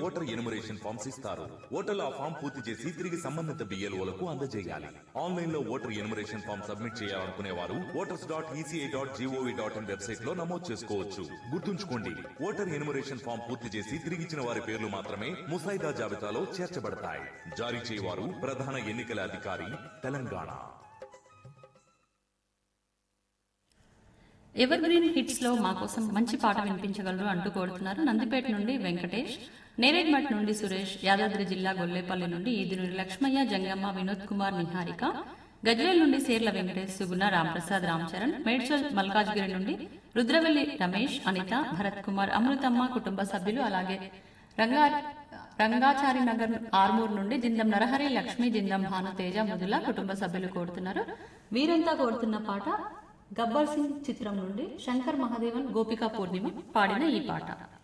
voter enumeration forms ఇస్తారు ఓటర్లు ఆ ఫామ్ పూర్తి చేసి తిరిగి సంబంధిత బిఎల్ఓలకు అందజేయాలి ఆన్లైన్ లో ఓటర్ ఎనుమరేషన్ ఫామ్ సబ్మిట్ చేయాలనుకునే వారు voters dot ECI dot GOV dot in website లో నమోదు చేసుకోవచ్చు గుర్తుంచుకోండి ఓటర్ ఎనుమరేషన్ ఫామ్ పూర్తి చేసి తిరిగిచ్చిన వారి పేర్లు మాత్రమే ముసాయిదా జాబితాలో చేర్చబడతాయి జారీ చేయవారు ప్రధాన ఎన్నికల అధికారి తెలంగాణ ఎవర్ గ్రీన్ హిట్స్ లో మా కోసం మంచి పాట వినిపించగలరు అంటూ కోరుతున్నారు నందిపేట నుండి వెంకటేష్ నేరేడ్మట్ నుండి సురేష్ యాదాద్రి జిల్లా గొల్లేపల్లి నుండి ఈది నుండి లక్ష్మయ్య జంగమ్మ వినోద్ కుమార్ నిహారిక గజ్వేల్ నుండి సేర్ల వెంకటేష్ సుగుణ రాంప్రసాద్ రామచరణ్ మేడ్చల్ మల్కాజ్గిరి నుండి రుద్రవెల్లి రమేష్ అనిత భరత్ కుమార్ అమృతమ్మ కుటుంబ సభ్యులు అలాగే రంగా రంగాచారి నగర్ ఆర్మూర్ నుండి జిందం నరహరి లక్ష్మి జిందం భాను తేజ మృదుల కుటుంబ సభ్యులు కోరుతున్నారు వీరంతా కోరుతున్న పాట గబ్బర్ సింగ్ చిత్రం నుండి శంకర్ మహాదేవన్ గోపికా పూర్ణిమ పాడిన ఈ పాట